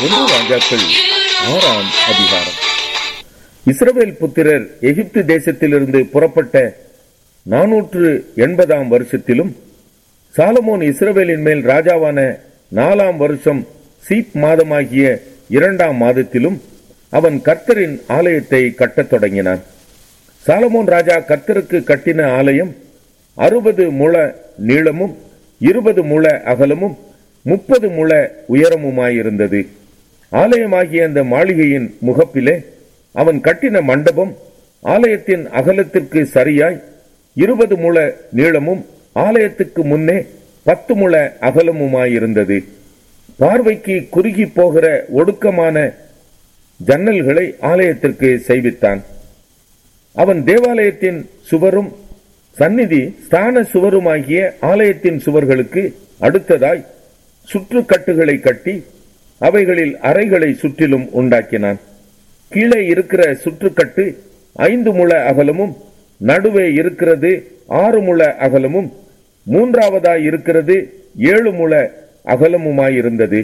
ஒன்று ராஜாக்கள் ஆறாம் அதிகாரம் இஸ்ரவேல் புத்திரர் எகிப்து தேசத்திலிருந்து புறப்பட்ட நாநூற்று எண்பதாம் வருஷத்திலும் சாலமோன் இஸ்ரவேலின் மேல் ராஜாவான நாலாம் வருஷம் சீப் மாதமாகிய இரண்டாம் மாதத்திலும் அவன் கர்த்தரின் ஆலயத்தை கட்டத் தொடங்கினான் சாலமோன் ராஜா கர்த்தருக்கு கட்டின ஆலயம் அறுபது முழ நீளமும் இருபது முழ அகலமும் முப்பது முழ உயரமுமாயிருந்தது ஆலயமாகிய அந்த மாளிகையின் முகப்பிலே அவன் கட்டின மண்டபம் ஆலயத்தின் அகலத்திற்கு சரியாய் இருபது முழ நீளமும் ஆலயத்துக்கு முன்னே பத்து முழ அகலமுமாயிருந்தது பார்வைக்கு குறுகி போகிற ஒடுக்கமான ஜன்னல்களை ஆலயத்திற்கு செய்வித்தான் அவன் தேவாலயத்தின் சுவரும் சந்நிதி ஸ்தான சுவருமாகிய ஆலயத்தின் சுவர்களுக்கு அடுத்ததாய் சுற்றுக்கட்டுகளை கட்டி அவைகளில் அறைகளை சுற்றிலும் உண்டாக்கினான் கீழே இருக்கிற சுற்றுக்கட்டு ஐந்து முழ அகலமும் நடுவே இருக்கிறது ஆறு முழ அகலமும் மூன்றாவதாய் இருக்கிறது ஏழு முழ அகலமுமாயிருந்தது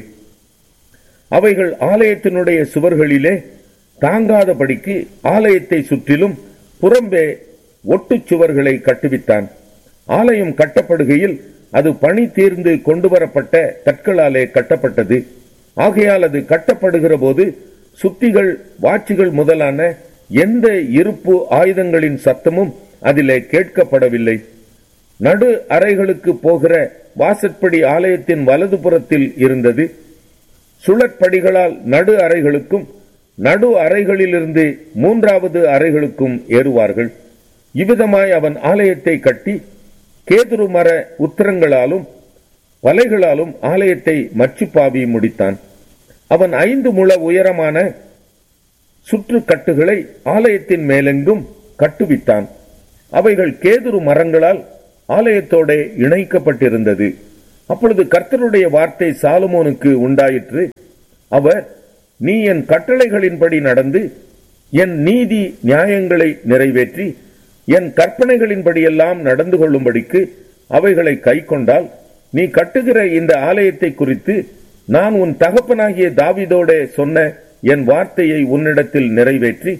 அவைகள் ஆலயத்தினுடைய சுவர்களிலே தாங்காதபடிக்கு ஆலயத்தை சுற்றிலும் புறம்பே ஒட்டுச் சுவர்களை கட்டுவித்தான் ஆலயம் கட்டப்படுகையில் அது பணி தீர்ந்து கொண்டு வரப்பட்ட கற்களாலே கட்டப்பட்டது ஆகையால் அது கட்டப்படுகிற போது சுத்திகள் வாட்சிகள் முதலான எந்த இருப்பு ஆயுதங்களின் சத்தமும் அதிலே கேட்கப்படவில்லை நடு அறைகளுக்கு போகிற வாசற்படி ஆலயத்தின் வலதுபுறத்தில் இருந்தது சுழற்படிகளால் நடு அறைகளுக்கும் நடு அறைகளிலிருந்து மூன்றாவது அறைகளுக்கும் ஏறுவார்கள் இவ்விதமாய் அவன் ஆலயத்தை கட்டி கேதுரு மர உத்தரங்களாலும் வலைகளாலும் ஆலயத்தை மச்சுப்பாவி முடித்தான் அவன் ஐந்து முழ உயரமான சுற்றுக்கட்டுகளை ஆலயத்தின் மேலெங்கும் கட்டுவித்தான் அவைகள் கேதுரு மரங்களால் ஆலயத்தோட இணைக்கப்பட்டிருந்தது அப்பொழுது கர்த்தருடைய வார்த்தை சாலுமோனுக்கு உண்டாயிற்று அவர் நீ என் கட்டளைகளின்படி நடந்து என் நீதி நியாயங்களை நிறைவேற்றி என் கற்பனைகளின்படியெல்லாம் நடந்து கொள்ளும்படிக்கு அவைகளை கை கொண்டால் நீ கட்டுகிற இந்த ஆலயத்தை குறித்து நான் உன் தகப்பனாகிய தாவிதோட சொன்ன என் வார்த்தையை உன்னிடத்தில் நிறைவேற்றி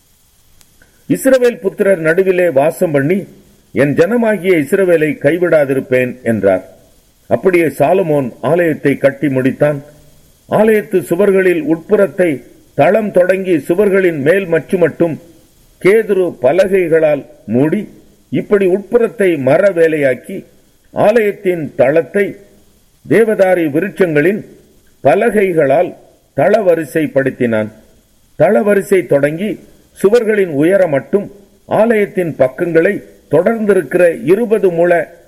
இஸ்ரவேல் புத்திரர் நடுவிலே வாசம் பண்ணி என் ஜனமாகிய இஸ்ரவேலை கைவிடாதிருப்பேன் என்றார் அப்படியே சாலமோன் ஆலயத்தை கட்டி முடித்தான் ஆலயத்து சுவர்களில் உட்புறத்தை தளம் தொடங்கி சுவர்களின் மேல் மச்சு மட்டும் கேதுரு பலகைகளால் மூடி இப்படி உட்புறத்தை மர வேலையாக்கி ஆலயத்தின் தளத்தை தேவதாரி விருட்சங்களின் பலகைகளால் தளவரிசைப்படுத்தினான் தளவரிசை தொடங்கி சுவர்களின் உயர மட்டும் ஆலயத்தின் பக்கங்களை தொடர்ந்திருக்கிற இருபது முழ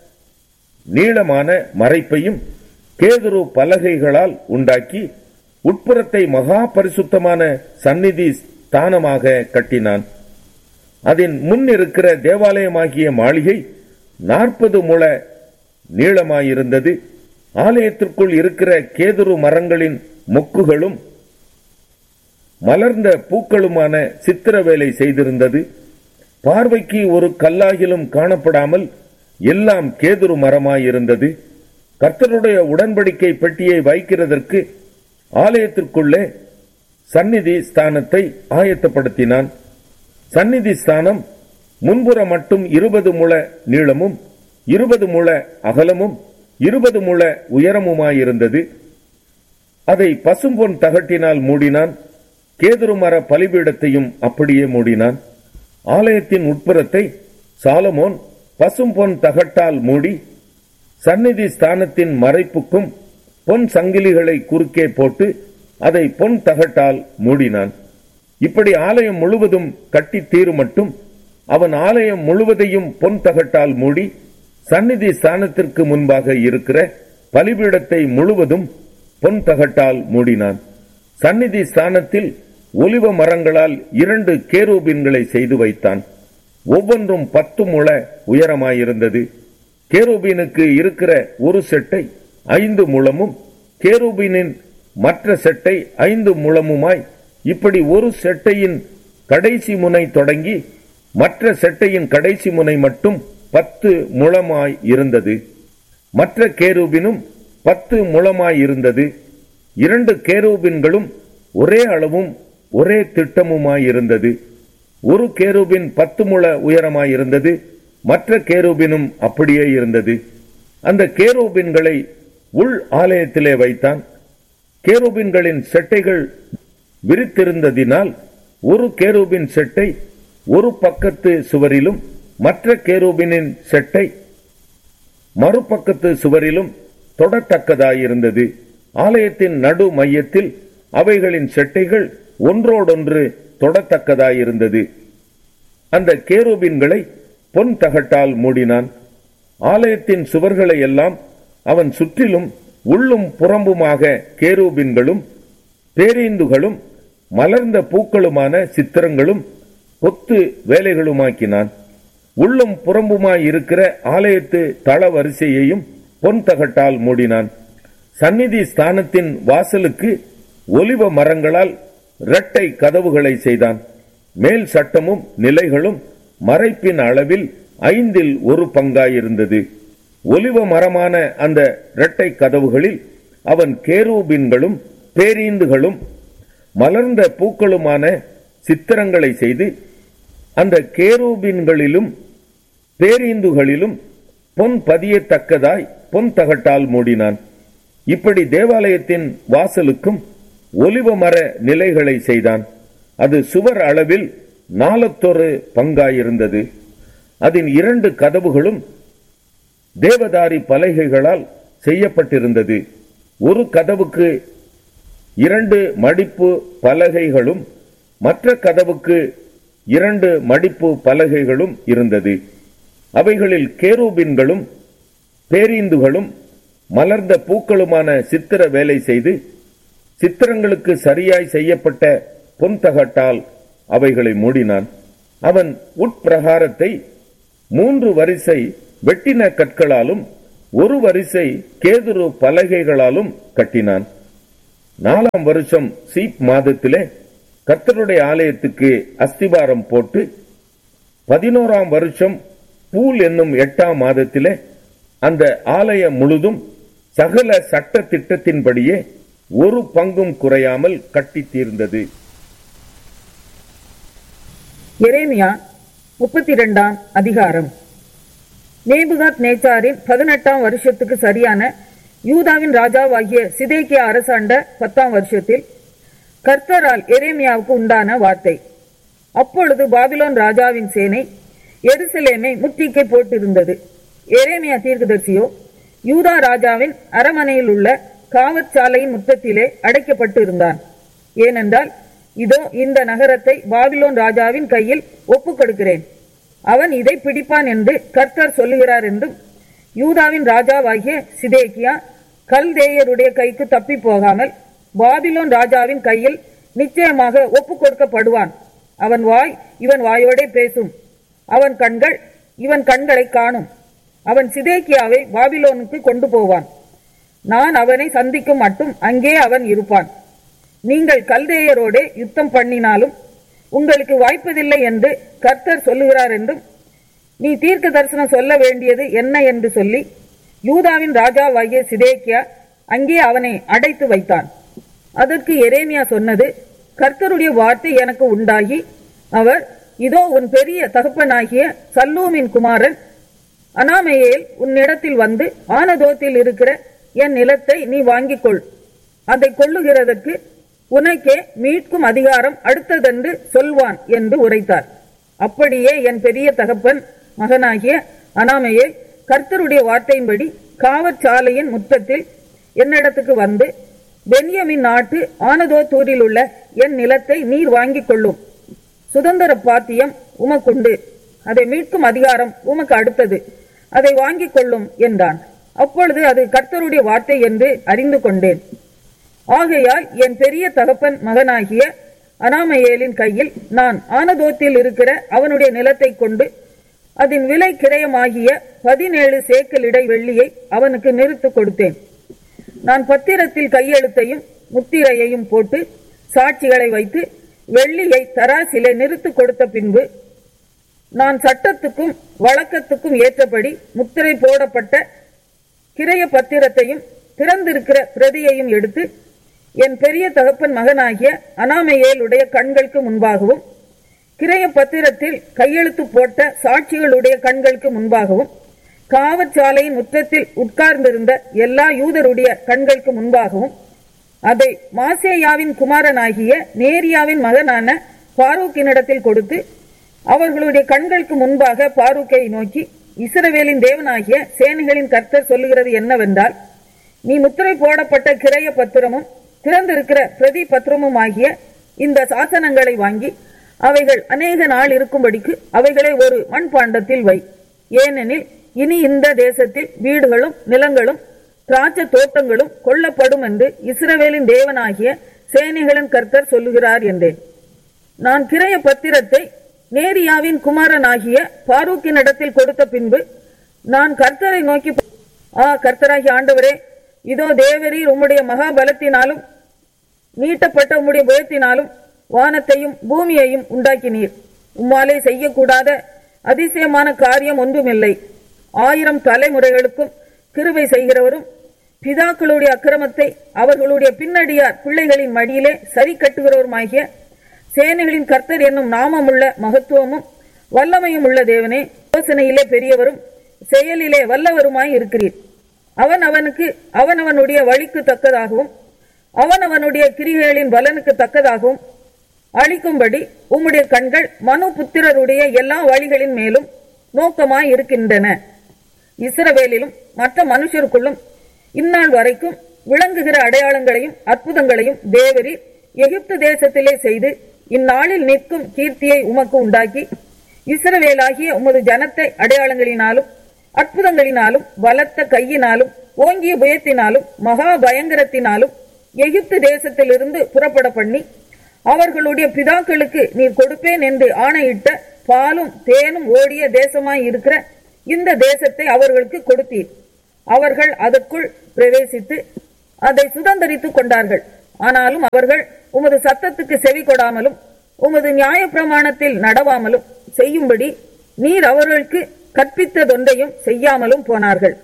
நீளமான மறைப்பையும் கேதுரு பலகைகளால் உண்டாக்கி உட்புறத்தை மகா பரிசுத்தமான சந்நிதி ஸ்தானமாக கட்டினான் அதன் முன் இருக்கிற தேவாலயமாகிய மாளிகை நாற்பது முழ நீளமாயிருந்தது ஆலயத்திற்குள் இருக்கிற கேதுரு மரங்களின் மொக்குகளும் மலர்ந்த பூக்களுமான சித்திர வேலை செய்திருந்தது பார்வைக்கு ஒரு கல்லாகிலும் காணப்படாமல் எல்லாம் கேதுரு மரமாயிருந்தது கர்த்தருடைய உடன்படிக்கை பெட்டியை வைக்கிறதற்கு ஆலயத்திற்குள்ளே சந்நிதி ஸ்தானத்தை ஆயத்தப்படுத்தினான் சந்நிதி ஸ்தானம் முன்புற மட்டும் இருபது முழ நீளமும் இருபது முழ அகலமும் இருபது முழ உயரமுமாயிருந்தது அதை பசும்பொன் தகட்டினால் மூடினான் கேதுரு மர பலிபீடத்தையும் அப்படியே மூடினான் ஆலயத்தின் உட்புறத்தை சாலமோன் பசும்பொன் தகட்டால் மூடி சந்நிதி ஸ்தானத்தின் மறைப்புக்கும் பொன் சங்கிலிகளை குறுக்கே போட்டு அதை பொன் தகட்டால் மூடினான் இப்படி ஆலயம் முழுவதும் கட்டி தீரு மட்டும் அவன் ஆலயம் முழுவதையும் பொன் தகட்டால் மூடி சந்நிதி ஸ்தானத்திற்கு முன்பாக இருக்கிற பலிபீடத்தை முழுவதும் பொன் தகட்டால் மூடினான் சந்நிதி ஸ்தானத்தில் ஒலிவ மரங்களால் இரண்டு கேரூபின்களை செய்து வைத்தான் ஒவ்வொன்றும் பத்து முழ உயரமாயிருந்தது கேரூபீனுக்கு இருக்கிற ஒரு செட்டை ஐந்து முழமும் கேரூபீனின் மற்ற செட்டை ஐந்து முழமுமாய் இப்படி ஒரு செட்டையின் கடைசி முனை தொடங்கி மற்ற செட்டையின் கடைசி முனை மட்டும் பத்து முழமாய் இருந்தது மற்ற கேரூபினும் பத்து முழமாய் இருந்தது இரண்டு கேரூபின்களும் ஒரே அளவும் ஒரே திட்டமுமாயிருந்தது ஒரு கேரூபின் பத்து முழ உயரமாயிருந்தது மற்ற கேரூபினும் அப்படியே இருந்தது அந்த கேரூபின்களை உள் ஆலயத்திலே வைத்தான் கேரூபின்களின் செட்டைகள் விரித்திருந்ததினால் ஒரு கேரூபின் செட்டை ஒரு பக்கத்து சுவரிலும் மற்ற கேரூபினின் செட்டை மறுபக்கத்து சுவரிலும் தொடத்தக்கதாயிருந்தது ஆலயத்தின் நடு மையத்தில் அவைகளின் செட்டைகள் ஒன்றோடொன்று தொடத்தக்கதாயிருந்தது அந்த கேரூபின்களை பொன் தகட்டால் மூடினான் ஆலயத்தின் சுவர்களை எல்லாம் அவன் சுற்றிலும் உள்ளும் புறம்புமாக கேரூபின்களும் பேரீந்துகளும் மலர்ந்த பூக்களுமான சித்திரங்களும் கொத்து வேலைகளுமாக்கினான் உள்ளும் புறம்புமாய் இருக்கிற ஆலயத்து தள வரிசையையும் பொன் தகட்டால் மூடினான் சந்நிதி ஸ்தானத்தின் வாசலுக்கு ஒலிவ மரங்களால் இரட்டை கதவுகளை செய்தான் மேல் சட்டமும் நிலைகளும் மறைப்பின் அளவில் ஐந்தில் ஒரு பங்காயிருந்தது ஒலிவ மரமான அந்த இரட்டை கதவுகளில் அவன் கேரூபின்களும் பேரீந்துகளும் மலர்ந்த பூக்களுமான சித்திரங்களை செய்து அந்த கேரூபின்களிலும் பேரீந்துகளிலும் பொன் பதியத்தக்கதாய் பொன் தகட்டால் மூடினான் இப்படி தேவாலயத்தின் வாசலுக்கும் ஒலிவ மர நிலைகளை செய்தான் அது சுவர் அளவில் நாலத்தொரு பங்காயிருந்தது அதன் இரண்டு கதவுகளும் தேவதாரி பலகைகளால் செய்யப்பட்டிருந்தது ஒரு கதவுக்கு இரண்டு மடிப்பு பலகைகளும் மற்ற கதவுக்கு இரண்டு மடிப்பு பலகைகளும் இருந்தது அவைகளில் கேரூபின்களும் பேரீந்துகளும் மலர்ந்த பூக்களுமான சித்திர வேலை செய்து சித்திரங்களுக்கு சரியாய் செய்யப்பட்ட பொன் தகட்டால் அவைகளை மூடினான் அவன் உட்பிரகாரத்தை மூன்று வரிசை வெட்டின கற்களாலும் ஒரு வரிசை கேதுரு பலகைகளாலும் கட்டினான் நாலாம் வருஷம் சீப் மாதத்திலே கர்த்தருடைய ஆலயத்துக்கு அஸ்திபாரம் போட்டு பதினோராம் வருஷம் பூல் என்னும் எட்டாம் மாதத்திலே அந்த ஆலயம் முழுதும் சகல சட்ட திட்டத்தின்படியே ஒரு பங்கும் குறையாமல் கட்டி தீர்ந்தது எரேமியா முப்பத்தி இரண்டாம் அதிகாரம் நேபுகாத் நேச்சாரின் பதினெட்டாம் வருஷத்துக்கு சரியான யூதாவின் ராஜாவாகிய சிதேக்கியா அரசாண்ட பத்தாம் வருஷத்தில் கர்த்தரால் எரேமியாவுக்கு உண்டான வார்த்தை அப்பொழுது பாபிலோன் ராஜாவின் சேனை எருசலேமை முற்றுகை போட்டிருந்தது எரேமியா தீர்க்கதரிசியோ யூதா ராஜாவின் அரமனையில் உள்ள காவற்சாலையின் முற்றத்திலே அடைக்கப்பட்டு இருந்தான் ஏனென்றால் இதோ இந்த நகரத்தை பாபிலோன் ராஜாவின் கையில் ஒப்புக் கொடுக்கிறேன் அவன் இதை பிடிப்பான் என்று கர்த்தர் சொல்லுகிறார் என்றும் யூதாவின் ராஜாவாகிய சிதேக்கியா கல்தேயருடைய கைக்கு தப்பி போகாமல் பாபிலோன் ராஜாவின் கையில் நிச்சயமாக ஒப்புக் கொடுக்கப்படுவான் அவன் வாய் இவன் வாயோடே பேசும் அவன் கண்கள் இவன் கண்களை காணும் அவன் சிதேக்கியாவை பாபிலோனுக்கு கொண்டு போவான் நான் அவனை சந்திக்கும் மட்டும் அங்கே அவன் இருப்பான் நீங்கள் கல்தேயரோடே யுத்தம் பண்ணினாலும் உங்களுக்கு வாய்ப்பதில்லை என்று கர்த்தர் சொல்லுகிறார் என்றும் நீ தீர்க்க தரிசனம் சொல்ல வேண்டியது என்ன என்று சொல்லி யூதாவின் ராஜாவாகிய சிதேக்கியா அங்கே அவனை அடைத்து வைத்தான் அதற்கு எரேமியா சொன்னது கர்த்தருடைய வார்த்தை எனக்கு உண்டாகி அவர் இதோ உன் பெரிய தகப்பனாகிய சல்லூமின் குமாரன் அனாமையேல் உன்னிடத்தில் வந்து ஆனதோத்தில் இருக்கிற என் நிலத்தை நீ வாங்கிக் கொள் அதை கொள்ளுகிறதற்கு உனக்கே மீட்கும் அதிகாரம் அடுத்ததென்று சொல்வான் என்று உரைத்தார் அப்படியே என் பெரிய தகப்பன் மகனாகிய அனாமையே கர்த்தருடைய வார்த்தையின்படி காவற்சாலையின் முற்றத்தில் என்னிடத்துக்கு வந்து பென்யமின் நாட்டு ஆனதோத்தூரில் உள்ள என் நிலத்தை நீர் வாங்கிக் கொள்ளும் சுதந்திர பாத்தியம் உமக்குண்டு அதை மீட்கும் அதிகாரம் உமக்கு அடுத்தது அதை வாங்கிக் கொள்ளும் என்றான் அப்பொழுது அது கர்த்தருடைய வார்த்தை என்று அறிந்து கொண்டேன் ஆகையால் என் பெரிய தகப்பன் மகனாகிய அனாமையேலின் கையில் நான் ஆனதோத்தில் இருக்கிற அவனுடைய நிலத்தை கொண்டு அதன் விலை கிரயமாகிய பதினேழு சேக்கல் இடை வெள்ளியை அவனுக்கு நிறுத்து கொடுத்தேன் நான் பத்திரத்தில் கையெழுத்தையும் முத்திரையையும் போட்டு சாட்சிகளை வைத்து வெள்ளியை தராசிலே நிறுத்து கொடுத்த பின்பு நான் சட்டத்துக்கும் வழக்கத்துக்கும் ஏற்றபடி முத்திரை போடப்பட்ட கிரைய பத்திரத்தையும் திறந்திருக்கிற பிரதியையும் எடுத்து என் பெரிய தகப்பன் மகனாகிய அனாமையேலுடைய கண்களுக்கு முன்பாகவும் கிரைய பத்திரத்தில் கையெழுத்து போட்ட சாட்சிகளுடைய கண்களுக்கு முன்பாகவும் காவற்சாலையின் முற்றத்தில் உட்கார்ந்திருந்த எல்லா யூதருடைய கண்களுக்கு முன்பாகவும் அதை மாசேயாவின் குமாரனாகிய நேரியாவின் மகனான பாரூக்கினிடத்தில் கொடுத்து அவர்களுடைய கண்களுக்கு முன்பாக பாரூக்கை நோக்கி இஸ்ரவேலின் தேவனாகிய சேனைகளின் கர்த்தர் சொல்லுகிறது என்னவென்றால் நீ முத்திரை போடப்பட்ட கிரைய பத்திரமும் திறந்திருக்கிற பிரதி பத்திரமும் ஆகிய இந்த சாசனங்களை வாங்கி அவைகள் அநேக நாள் இருக்கும்படிக்கு அவைகளை ஒரு மண்பாண்டத்தில் வை ஏனெனில் இனி இந்த தேசத்தில் வீடுகளும் நிலங்களும் திராட்சை தோட்டங்களும் கொல்லப்படும் என்று இஸ்ரவேலின் தேவனாகிய சேனைகளின் கர்த்தர் சொல்லுகிறார் என்றேன் நான் கிரைய பத்திரத்தை நேரியாவின் குமாரனாகிய பாரூக்கினிடத்தில் கொடுத்த பின்பு நான் கர்த்தரை நோக்கி ஆ கர்த்தராகிய ஆண்டவரே இதோ தேவரீர் உம்முடைய மகாபலத்தினாலும் நீட்டப்பட்ட உம்முடைய புயத்தினாலும் வானத்தையும் பூமியையும் உண்டாக்கினீர் உம்மாலே செய்யக்கூடாத அதிசயமான காரியம் ஒன்றுமில்லை ஆயிரம் தலைமுறைகளுக்கும் கிருபை செய்கிறவரும் பிதாக்களுடைய அக்கிரமத்தை அவர்களுடைய பின்னடியார் பிள்ளைகளின் மடியிலே சரி கட்டுகிறவருமாகிய சேனைகளின் கர்த்தர் என்னும் நாமமுள்ள மகத்துவமும் வல்லமையும் உள்ள தேவனே யோசனையிலே பெரியவரும் செயலிலே வல்லவருமாய் இருக்கிறீர் அவன் அவனுக்கு அவனவனுடைய வழிக்கு தக்கதாகவும் அவனவனுடைய கிரிகைகளின் பலனுக்கு தக்கதாகவும் அளிக்கும்படி உம்முடைய கண்கள் மனு புத்திரருடைய எல்லா வழிகளின் மேலும் நோக்கமாய் இருக்கின்றன இஸ்ரவேலிலும் மற்ற மனுஷருக்குள்ளும் இந்நாள் வரைக்கும் விளங்குகிற அடையாளங்களையும் அற்புதங்களையும் தேவரீர் எகிப்து தேசத்திலே செய்து இந்நாளில் நிற்கும் கீர்த்தியை உமக்கு உண்டாக்கி இஸ்ரவேலாகிய உமது ஜனத்தை அடையாளங்களினாலும் அற்புதங்களினாலும் பலத்த கையினாலும் ஓங்கிய புயத்தினாலும் மகா பயங்கரத்தினாலும் எகிப்து தேசத்திலிருந்து புறப்பட பண்ணி அவர்களுடைய பிதாக்களுக்கு நீர் கொடுப்பேன் என்று ஆணையிட்ட பாலும் தேனும் ஓடிய தேசமாய் இருக்கிற இந்த தேசத்தை அவர்களுக்கு கொடுத்தீர் அவர்கள் அதற்குள் பிரவேசித்து அதை சுதந்தரித்துக் கொண்டார்கள் ஆனாலும் அவர்கள் உமது சத்தத்துக்கு செவி கொடாமலும் உமது நியாய பிரமாணத்தில் நடவாமலும் செய்யும்படி நீர் அவர்களுக்கு கற்பித்ததொன்றையும் செய்யாமலும் போனார்கள்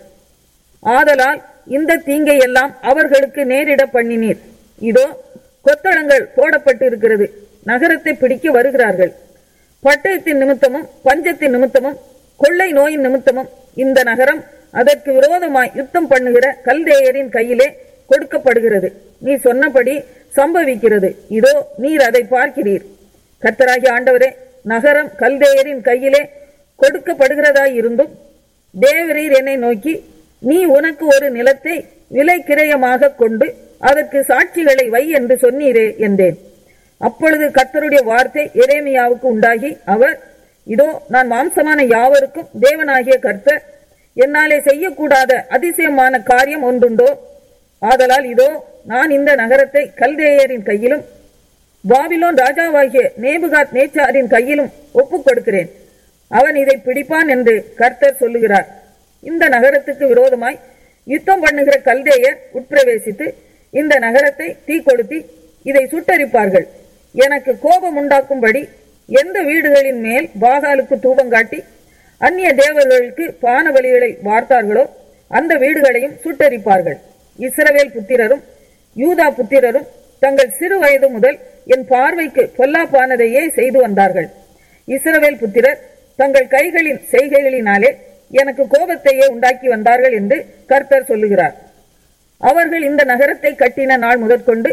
ஆதலால் இந்த தீங்கை எல்லாம் அவர்களுக்கு நேரிட பண்ணினீர் இதோ கொத்தளங்கள் போடப்பட்டிருக்கிறது நகரத்தை பிடிக்க வருகிறார்கள் பட்டயத்தின் நிமித்தமும் பஞ்சத்தின் நிமித்தமும் கொள்ளை நோயின் நிமித்தமும் இந்த நகரம் அதற்கு விரோதமாய் யுத்தம் பண்ணுகிற கல்தேயரின் கையிலே கொடுக்கப்படுகிறது நீ சொன்னபடி சம்பவிக்கிறது இதோ நீர் அதை பார்க்கிறீர் கர்த்தராகி ஆண்டவரே நகரம் கல்தேயரின் கையிலே கொடுக்கப்படுகிறதாய் இருந்தும் தேவரீர் என்னை நோக்கி நீ உனக்கு ஒரு நிலத்தை விலை கிரயமாக கொண்டு அதற்கு சாட்சிகளை வை என்று சொன்னீரே என்றேன் அப்பொழுது கர்த்தருடைய வார்த்தை எரேமியாவுக்கு உண்டாகி அவர் இதோ நான் மாம்சமான யாவருக்கும் தேவனாகிய கர்த்தர் என்னாலே செய்யக்கூடாத அதிசயமான காரியம் ஒன்றுண்டோ ஆதலால் இதோ நான் இந்த நகரத்தை கல்தேயரின் கையிலும் பாபிலோன் ராஜாவாகிய நேபுகாத் நேச்சாரின் கையிலும் ஒப்புக் கொடுக்கிறேன் அவன் இதை பிடிப்பான் என்று கர்த்தர் சொல்லுகிறார் இந்த நகரத்துக்கு விரோதமாய் யுத்தம் பண்ணுகிற கல்தேயர் உட்பிரவேசித்து இந்த நகரத்தை தீ கொளுத்தி இதை சுட்டரிப்பார்கள் எனக்கு கோபம் உண்டாக்கும்படி எந்த வீடுகளின் மேல் பாகாலுக்கு தூபம் காட்டி அந்நிய தேவர்களுக்கு பான பலிகளை வார்த்தார்களோ அந்த வீடுகளையும் சுட்டரிப்பார்கள் இஸ்ரவேல் புத்திரரும் யூதா புத்திரரும் தங்கள் சிறு வயது முதல் என் பார்வைக்கு பொல்லாப்பானதையே செய்து வந்தார்கள் இஸ்ரவேல் புத்திரர் தங்கள் கைகளின் செய்கைகளினாலே எனக்கு கோபத்தையே உண்டாக்கி வந்தார்கள் என்று கர்த்தர் சொல்லுகிறார் அவர்கள் இந்த நகரத்தை கட்டின நாள் முதற்கொண்டு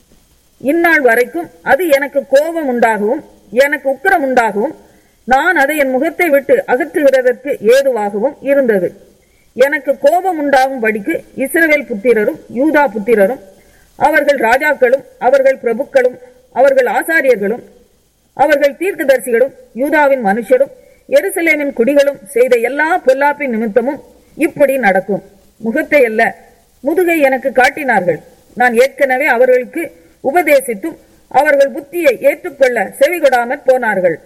இந்நாள் வரைக்கும் அது எனக்கு கோபம் உண்டாகவும் எனக்கு உக்கிரம் உண்டாகவும் நான் அதை என் முகத்தை விட்டு அகற்றுகிறதற்கு ஏதுவாகவும் இருந்தது எனக்கு கோபம் உண்டாகும்படிக்கு இஸ்ரவேல் புத்திரரும் யூதா புத்திரரும் அவர்கள் ராஜாக்களும் அவர்கள் பிரபுக்களும் அவர்கள் ஆசாரியர்களும் அவர்கள் தீர்க்கதரிசிகளும் யூதாவின் மனுஷரும் எருசலேமின் குடிகளும் செய்த எல்லா பொல்லாப்பின் நிமித்தமும் இப்படி நடக்கும் முகத்தை அல்ல முதுகை எனக்கு காட்டினார்கள் நான் ஏற்கனவே அவர்களுக்கு உபதேசித்தும் அவர்கள் புத்தியை ஏற்றுக்கொள்ள செவிகொடாமற் போனார்கள்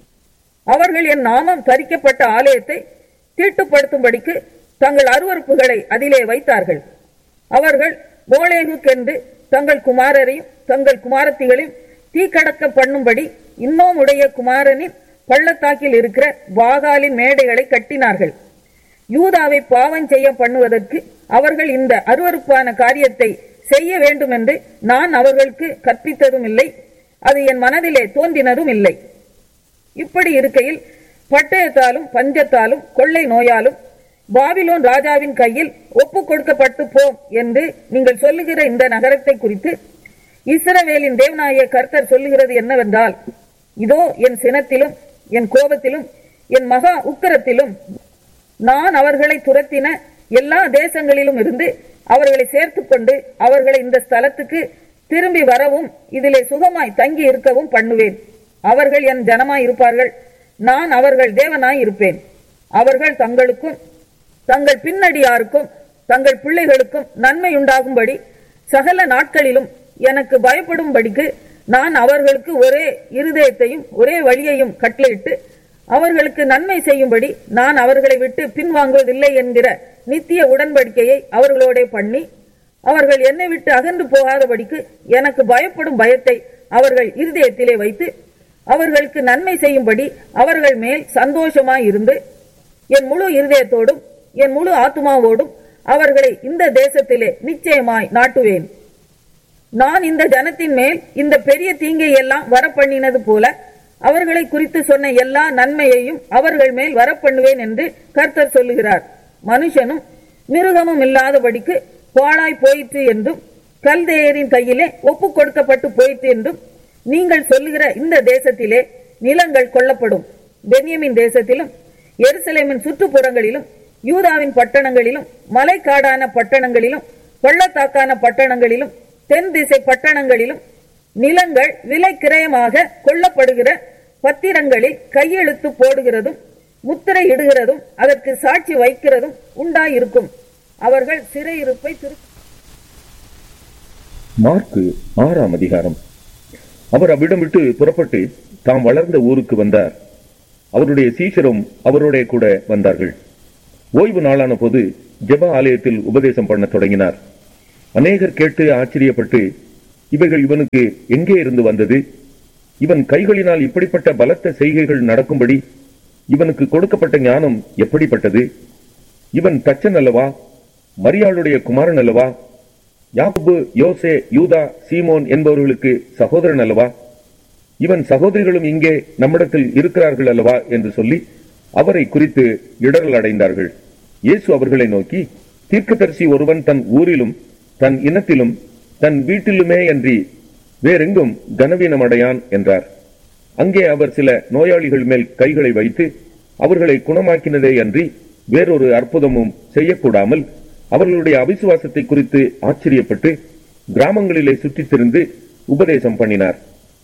அவர்கள் என் நாமம் தரிக்கப்பட்ட ஆலயத்தை தீட்டுப்படுத்தும்படிக்கு தங்கள் அருவறுப்புகளை அதிலே வைத்தார்கள் அவர்கள் மோளேகுக்கென்று தங்கள் குமாரரையும் தங்கள் குமாரத்திகளையும் தீக்கடக்க பண்ணும்படி இன்னும் உடைய குமாரனின் பள்ளத்தாக்கில் இருக்கிற பாகாலின் மேடைகளை கட்டினார்கள் யூதாவை பாவம் செய்ய பண்ணுவதற்கு அவர்கள் இந்த அருவருப்பான காரியத்தை செய்ய வேண்டும் என்று நான் அவர்களுக்கு கற்பித்ததும் இல்லை அது என் மனதிலே தோன்றினதும் இல்லை இப்படி இருக்கையில் பட்டயத்தாலும் பஞ்சத்தாலும் கொள்ளை நோயாலும் பாபிலோன் ராஜாவின் கையில் ஒப்புக் கொடுக்கப்பட்டு போம் என்று நீங்கள் சொல்லுகிற இந்த நகரத்தை குறித்து இஸ்ரவேலின் தேவனாய கர்த்தர் சொல்லுகிறது என்னவென்றால் இதோ என் சினத்திலும் என் கோபத்திலும் என் மகா உக்கரத்திலும் நான் அவர்களை துரத்தின எல்லா தேசங்களிலும் இருந்து அவர்களை சேர்த்துக் கொண்டு அவர்களை இந்த ஸ்தலத்துக்கு திரும்பி வரவும் இதிலே சுகமாய் தங்கி இருக்கவும் பண்ணுவேன் அவர்கள் என் ஜனமாய் இருப்பார்கள் நான் அவர்கள் தேவனாய் இருப்பேன் அவர்கள் தங்களுக்கும் தங்கள் பின்னடியாருக்கும் தங்கள் பிள்ளைகளுக்கும் நன்மை உண்டாகும்படி சகல நாட்களிலும் எனக்கு பயப்படும்படிக்கு நான் அவர்களுக்கு ஒரே இருதயத்தையும் ஒரே வழியையும் கட்டளையிட்டு அவர்களுக்கு நன்மை செய்யும்படி நான் அவர்களை விட்டு பின்வாங்குவதில்லை என்கிற நித்திய உடன்படிக்கையை அவர்களோட பண்ணி அவர்கள் என்னை விட்டு அகன்று போகாதபடிக்கு எனக்கு பயப்படும் பயத்தை அவர்கள் இருதயத்திலே வைத்து அவர்களுக்கு நன்மை செய்யும்படி அவர்கள் மேல் சந்தோஷமாய் இருந்து என் முழு இருதயத்தோடும் என் முழு ஆத்துமாவோடும் அவர்களை இந்த தேசத்திலே நிச்சயமாய் நாட்டுவேன் நான் இந்த ஜனத்தின் மேல் இந்த பெரிய தீங்கை எல்லாம் வரப்பண்ணினது போல அவர்களை குறித்து சொன்ன எல்லா நன்மையையும் அவர்கள் மேல் வரப்பண்ணுவேன் என்று கர்த்தர் சொல்லுகிறார் மனுஷனும் மிருகமும் இல்லாதபடிக்கு பாழாய் போயிற்று என்றும் கல்தேயரின் கையிலே ஒப்புக் கொடுக்கப்பட்டு போயிற்று என்றும் நீங்கள் சொல்லுகிற இந்த தேசத்திலே நிலங்கள் கொல்லப்படும் பென்யமின் தேசத்திலும் எருசலேமின் சுற்றுப்புறங்களிலும் யூதாவின் பட்டணங்களிலும் மலைக்காடான பட்டணங்களிலும் பள்ளத்தாக்கான பட்டணங்களிலும் தென் திசை பட்டணங்களிலும் நிலங்கள் விலை கிரயமாக கொல்லப்படுகிற பத்திரங்களில் கையெழுத்து போடுகிறதும் முத்திரை இடுகிறதும் அதற்கு சாட்சி வைக்கிறதும் உண்டாயிருக்கும் அவர்கள் சிறையிருப்பை திரு மார்க்கு ஆறாம் அதிகாரம் அவர் அவ்விடம் விட்டு புறப்பட்டு தாம் வளர்ந்த ஊருக்கு வந்தார் அவருடைய சீஷரும் அவரோட கூட வந்தார்கள் ஓய்வு நாளான போது ஜெப ஆலயத்தில் உபதேசம் பண்ண தொடங்கினார் அநேகர் கேட்டு ஆச்சரியப்பட்டு இவைகள் இவனுக்கு எங்கே இருந்து வந்தது இவன் கைகளினால் இப்படிப்பட்ட பலத்த செய்கைகள் நடக்கும்படி இவனுக்கு கொடுக்கப்பட்ட ஞானம் எப்படிப்பட்டது இவன் தச்சன் அல்லவா மரியாளுடைய குமாரன் அல்லவா யாக்கோபு யோசே யூதா சீமோன் என்பவர்களுக்கு சகோதரன் அல்லவா இவன் சகோதரிகளும் இங்கே நம்மிடத்தில் இருக்கிறார்கள் அல்லவா என்று சொல்லி அவரை குறித்து இடரல் அடைந்தார்கள் இயேசு அவர்களை நோக்கி தீர்க்கதரிசி ஒருவன் தன் ஊரிலும் தன் இனத்திலும் தன் வீட்டிலுமே அன்றி வேறெங்கும் கனவீனம் அடையான் என்றார் அங்கே அவர் சில நோயாளிகள் மேல் கைகளை வைத்து அவர்களை குணமாக்கினதே அன்றி வேறொரு அற்புதமும் செய்யக்கூடாமல் அவர்களுடைய அவிசுவாசத்தை குறித்து ஆச்சரியப்பட்டு கிராமங்களிலே சுற்றித் திரிந்து உபதேசம் பண்ணினார்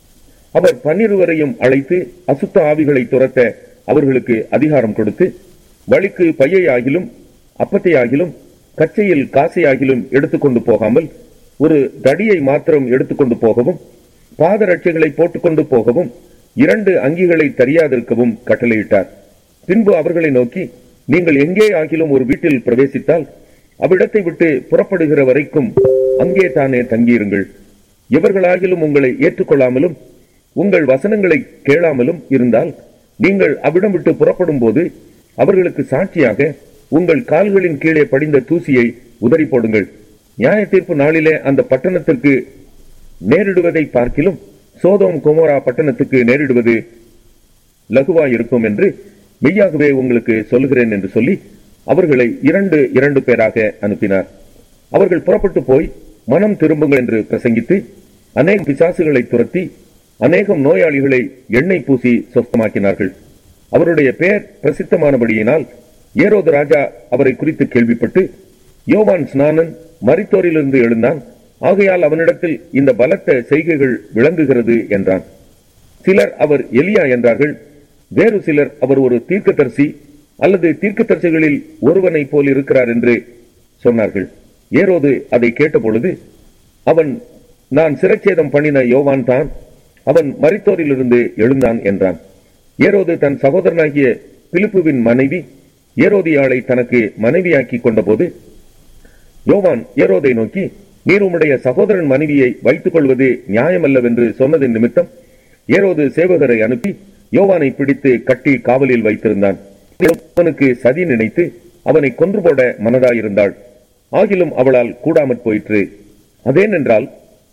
அவர் பன்னிருவரையும் அழைத்து அசுத்த ஆவிகளை துரத்த அவர்களுக்கு அதிகாரம் கொடுத்து வழிக்கு பையை ஆகிலும் அப்பத்தை ஆகிலும் கச்சையில் காசை ஆகிலும் எடுத்துக்கொண்டு போகாமல் ஒரு தடியை மாத்திரம் எடுத்துக்கொண்டு போகவும் பாதரட்சைகளை போட்டுக்கொண்டு போகவும் இரண்டு அங்கிகளை தெரியாதிருக்கவும் கட்டளையிட்டார் பின்பு அவர்களை நோக்கி நீங்கள் எங்கே ஆகிலும் ஒரு வீட்டில் பிரவேசித்தால் அவ்விடத்தை விட்டு புறப்படுகிற வரைக்கும் அங்கே தானே தங்கியிருங்கள் எவர்களாகிலும் உங்களை ஏற்றுக்கொள்ளாமலும் உங்கள் வசனங்களை கேளாமலும் இருந்தால் நீங்கள் அவ்விடம் விட்டு புறப்படும் போது அவர்களுக்கு சாட்சியாக உங்கள் கால்களின் கீழே படிந்த தூசியை உதறி போடுங்கள் நியாய தீர்ப்பு நாளிலே அந்த பட்டணத்திற்கு நேரிடுவதை பார்க்கிலும் சோதோம் குமோரா பட்டணத்துக்கு நேரிடுவது லகுவாயிருக்கும் என்று மெய்யாகவே உங்களுக்கு சொல்லுகிறேன் என்று சொல்லி அவர்களை இரண்டு இரண்டு பேராக அனுப்பினார் அவர்கள் புறப்பட்டு போய் மனம் திரும்புங்கள் என்று பிரசங்கித்து அநேக பிசாசுகளை துரத்தி அநேகம் நோயாளிகளை எண்ணெய் பூசி சொஸ்தமாக்கினார்கள் அவருடைய பெயர் பிரசித்தமானபடியினால் ஏரோது ராஜா அவரை குறித்து கேள்விப்பட்டு யோவான் ஸ்நானன் மரித்தோரிலிருந்து எழுந்தான் ஆகையால் அவனிடத்தில் இந்த பலத்த செய்கைகள் விளங்குகிறது என்றான் சிலர் அவர் எலியா என்றார்கள் வேறு சிலர் அவர் ஒரு தீர்க்கதரிசி அல்லது தீர்க்கதரிசிகளில் ஒருவனை போல் இருக்கிறார் என்று சொன்னார்கள் ஏரோது அதை கேட்டபொழுது அவன் நான் சிரச்சேதம் பண்ணின யோவான் தான் அவன் மரித்தோரிலிருந்து எழுந்தான் என்றான் ஏரோது தன் சகோதரனாகிய பிலிப்புவின் மனைவி ஏரோதியாளை தனக்கு மனைவியாக்கி கொண்டபோது யோவான் ஏரோதை நோக்கி நீர் உம்முடைய சகோதரன் மனைவியை வைத்துக் கொள்வது நியாயமல்லவென்று சொன்னதின் நிமித்தம் ஏரோது சேவகரை அனுப்பி யோவானை பிடித்து கட்டி காவலில் வைத்திருந்தான் அவனுக்கு சதி நினைத்து அவனை கொன்று போட மனதாயிருந்தாள் ஆகிலும் அவளால் கூடாமற் போயிற்று அதேனென்றால்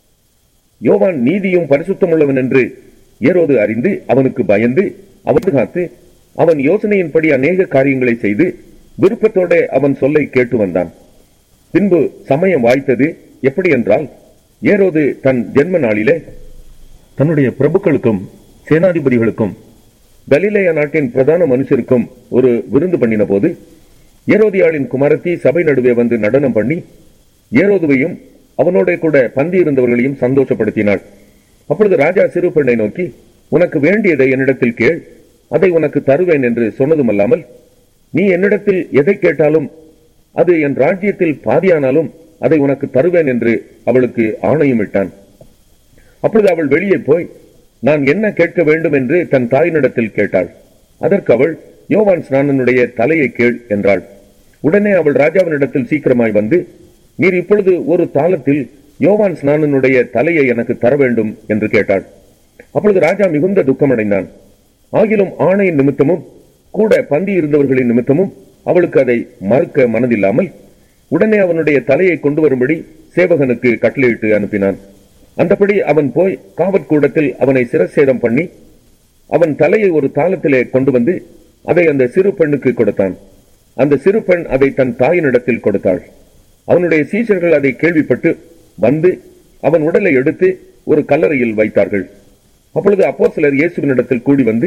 யோவான் நீதியும் பரிசுத்தமுள்ளவன் என்று ஏரோது அறிந்து அவனுக்கு பயந்து அவன் காத்து அவன் யோசனையின்படி அநேக காரியங்களை செய்து விருப்பத்தோட அவன் சொல்லை கேட்டு வந்தான் பின்பு சமயம் வாய்த்தது எப்படி என்றால் ஏரோது தன் ஜென்ம நாளிலே தன்னுடைய பிரபுக்களுக்கும் சேனாதிபதிகளுக்கும் கலிலேய நாட்டின் பிரதான மனுஷருக்கும் ஒரு விருந்து பண்ணின போது ஏரோதியாளின் குமாரத்தி சபை நடுவே வந்து நடனம் பண்ணி ஏரோதுவையும் அவனோட கூட பந்தி இருந்தவர்களையும் சந்தோஷப்படுத்தினாள் அப்பொழுது ராஜா சிறு பெண்ணை நோக்கி உனக்கு வேண்டியதை என்னிடத்தில் கேள் அதை உனக்கு தருவேன் என்று சொன்னதுமல்லாமல் நீ என்னிடத்தில் எதை கேட்டாலும் அது என் ராஜ்யத்தில் பாதியானாலும் அதை உனக்கு தருவேன் என்று அவளுக்கு ஆணையும் இட்டான் அப்பொழுது அவள் வெளியே போய் நான் என்ன கேட்க வேண்டும் என்று தன் தாயினிடத்தில் கேட்டாள் அதற்கு அவள் யோவான் ஸ்நானனுடைய தலையை கேள் என்றாள் உடனே அவள் ராஜாவினிடத்தில் சீக்கிரமாய் வந்து நீர் இப்பொழுது ஒரு தாளத்தில் யோவான் ஸ்நானனுடைய தலையை எனக்கு தர வேண்டும் என்று கேட்டாள் அப்பொழுது ராஜா மிகுந்த துக்கமடைந்தான் ஆகிலும் ஆணையின் நிமித்தமும் கூட பந்தி இருந்தவர்களின் நிமித்தமும் அவளுக்கு அதை மறுக்க மனதில்லாமல் உடனே அவனுடைய தலையை கொண்டு வரும்படி சேவகனுக்கு கட்டளையிட்டு அனுப்பினான் அந்தபடி அவன் போய் காவற்கூடத்தில் அவனை சிரசேதம் பண்ணி அவன் தலையை ஒரு தாளத்திலே கொண்டு வந்து அதை அந்த சிறு பெண்ணுக்கு கொடுத்தான் அந்த சிறு பெண் அதை தன் தாயினிடத்தில் கொடுத்தாள் அவனுடைய சீஷர்கள் அதை கேள்விப்பட்டு வந்து அவன் உடலை எடுத்து ஒரு கல்லறையில் வைத்தார்கள் அப்பொழுது அப்போ சிலர் இயேசுவினிடத்தில் கூடி வந்து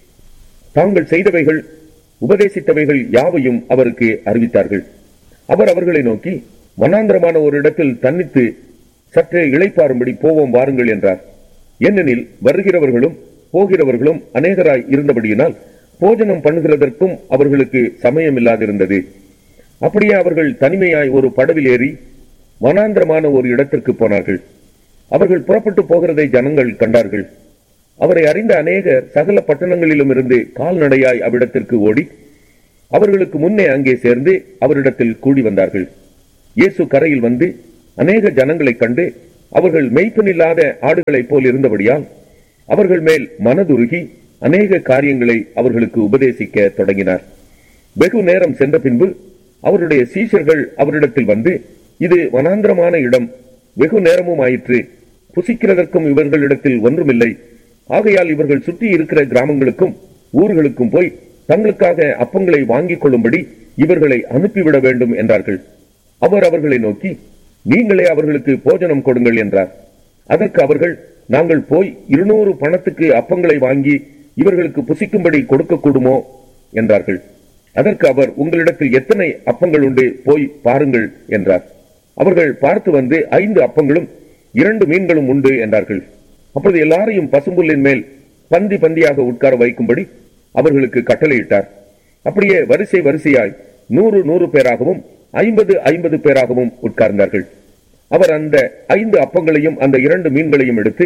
தாங்கள் செய்தவைகள் உபதேசித்தவைகள் யாவையும் அவருக்கு அறிவித்தார்கள் அவர் அவர்களை நோக்கி வனாந்திரமான ஒரு இடத்தில் தன்னித்து சற்றே இளைப்பாரும்படி போவோம் வாருங்கள் என்றார் ஏனெனில் வருகிறவர்களும் போகிறவர்களும் அநேகராய் இருந்தபடியினால் போஜனம் பண்ணுகிறதற்கும் அவர்களுக்கு சமயம் இல்லாதிருந்தது அப்படியே அவர்கள் தனிமையாய் ஒரு படவில் ஏறி வனாந்திரமான ஒரு இடத்திற்கு போனார்கள் அவர்கள் புறப்பட்டு போகிறதை ஜனங்கள் கண்டார்கள் அவரை அறிந்த அநேகர் சகல பட்டணங்களிலும் இருந்து கால்நடையாய் அவ்விடத்திற்கு ஓடி அவர்களுக்கு முன்னே அங்கே சேர்ந்து அவரிடத்தில் கூடி வந்தார்கள் இயேசு கரையில் வந்து அநேக ஜனங்களைக் கண்டு அவர்கள் மெய்ப்பனில்லாத ஆடுகளைப் போல் இருந்தபடியால் அவர்கள் மேல் மனதுருகி அநேக காரியங்களை அவர்களுக்கு உபதேசிக்க தொடங்கினார் வெகு நேரம் சென்ற பின்பு அவருடைய சீஷர்கள் அவரிடத்தில் வந்து இது வனாந்திரமான இடம் வெகு நேரமும் ஆயிற்று புசிக்கிறதற்கும் இவர்களிடத்தில் ஒன்றுமில்லை ஆகையால் இவர்கள் சுற்றி இருக்கிற கிராமங்களுக்கும் ஊர்களுக்கும் போய் தங்களுக்காக அப்பங்களை வாங்கிக் கொள்ளும்படி இவர்களை அனுப்பிவிட வேண்டும் என்றார்கள் அவர் அவர்களை நோக்கி நீங்களே அவர்களுக்கு போஜனம் கொடுங்கள் என்றார் அதற்கு அவர்கள் நாங்கள் போய் இருநூறு பணத்துக்கு அப்பங்களை வாங்கி இவர்களுக்கு புசிக்கும்படி கொடுக்க கூடுமோ என்றார்கள் அதற்கு அவர் உங்களிடத்தில் எத்தனை அப்பங்கள் உண்டு போய் பாருங்கள் என்றார் அவர்கள் பார்த்து வந்து ஐந்து அப்பங்களும் இரண்டு மீன்களும் உண்டு என்றார்கள் அப்பொழுது எல்லாரையும் பசும்புல்லின் மேல் பந்தி பந்தியாக உட்கார வைக்கும்படி அவர்களுக்கு கட்டளையிட்டார் அப்படியே வரிசை வரிசையாய் நூறு நூறு பேராகவும் ஐம்பது ஐம்பது பேராகவும் உட்கார்ந்தார்கள் அவர் அந்த ஐந்து அப்பங்களையும் அந்த இரண்டு மீன்களையும் எடுத்து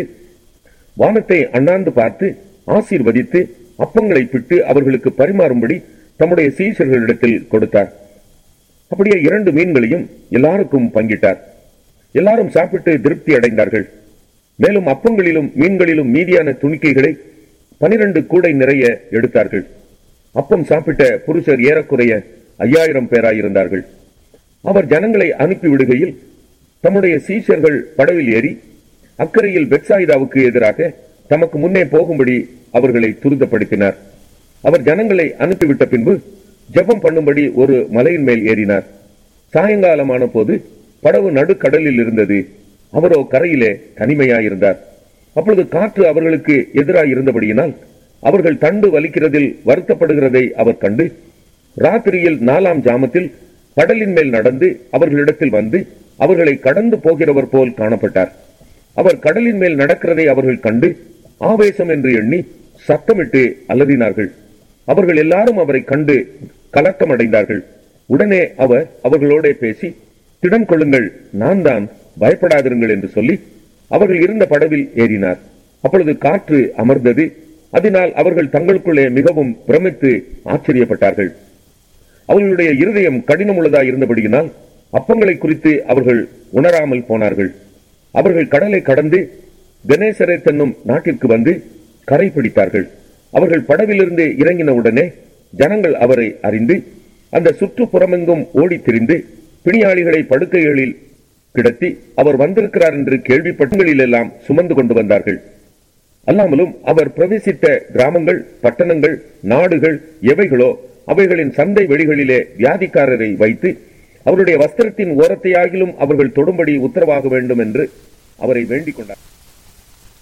வானத்தை அண்ணாந்து பார்த்து ஆசீர்வதித்து அப்பங்களை பிட்டு அவர்களுக்கு பரிமாறும்படி தம்முடைய சீசர்களிடத்தில் கொடுத்தார் அப்படியே இரண்டு மீன்களையும் எல்லாருக்கும் பங்கிட்டார் எல்லாரும் சாப்பிட்டு திருப்தி அடைந்தார்கள் மேலும் அப்பங்களிலும் மீன்களிலும் மீதியான துணிக்கைகளை பனிரெண்டு கூடை நிறைய எடுத்தார்கள் அப்பம் சாப்பிட்ட புருஷர் ஏறக்குறைய ஐயாயிரம் பேராயிருந்தார்கள் அவர் ஜனங்களை அனுப்பி விடுகையில் தம்முடைய சீஷர்கள் படவில் ஏறி அக்கறையில் பெட்சாயிதாவுக்கு எதிராக தமக்கு முன்னே போகும்படி அவர்களை துரிதப்படுத்தினார் அவர் ஜனங்களை அனுப்பிவிட்ட பின்பு ஜெபம் பண்ணும்படி ஒரு மலையின் மேல் ஏறினார் சாயங்காலமான போது படவு நடுக்கடலில் இருந்தது அவரோ கரையிலே தனிமையாயிருந்தார் அப்பொழுது காற்று அவர்களுக்கு எதிராய் இருந்தபடியினால் அவர்கள் தண்டு வலிக்கிறதில் வருத்தப்படுகிறதை அவர் கண்டு ராத்திரியில் நாலாம் ஜாமத்தில் கடலின் மேல் நடந்து அவர்களிடத்தில் வந்து அவர்களை கடந்து போகிறவர் போல் காணப்பட்டார் அவர் கடலின் மேல் நடக்கிறதை அவர்கள் கண்டு ஆவேசம் என்று எண்ணி சத்தமிட்டு அலறினார்கள் அவர்கள் எல்லாரும் அவரை கண்டு கலக்கம் அடைந்தார்கள் உடனே அவர் அவர்களோட பேசி திடம் கொள்ளுங்கள் நான் தான் பயப்படாதிருங்கள் என்று சொல்லி அவர்கள் இருந்த படவில் ஏறினார் அப்பொழுது காற்று அமர்ந்தது அதனால் அவர்கள் தங்களுக்குள்ளே மிகவும் பிரமித்து ஆச்சரியப்பட்டார்கள் அவர்களுடைய இருதயம் கடினமுள்ளதாய் இருந்தபடியினால் அப்பங்களை குறித்து அவர்கள் உணராமல் போனார்கள் அவர்கள் கடலை கடந்து கணேசரேத் என்னும் நாட்டிற்கு வந்து கரை பிடித்தார்கள் அவர்கள் படவிலிருந்து இறங்கின உடனே ஜனங்கள் அவரை அறிந்து அந்த சுற்றுப்புறமெங்கும் ஓடித் திரிந்து பிணியாளிகளை படுக்கைகளில் கிடத்தி அவர் வந்திருக்கிறார் என்று கேள்விப்பட்டங்களிலெல்லாம் சுமந்து கொண்டு வந்தார்கள் அல்லாமலும் அவர் பிரவேசித்த கிராமங்கள் பட்டணங்கள் நாடுகள் எவைகளோ அவைகளின் சந்தை வெளிகளிலே வியாதிக்காரரை வைத்து அவருடைய வஸ்திரத்தின் ஓரத்தையாகிலும் அவர்கள் தொடும்படி உத்தரவாக வேண்டும் என்று அவரை வேண்டிக் கொண்டார்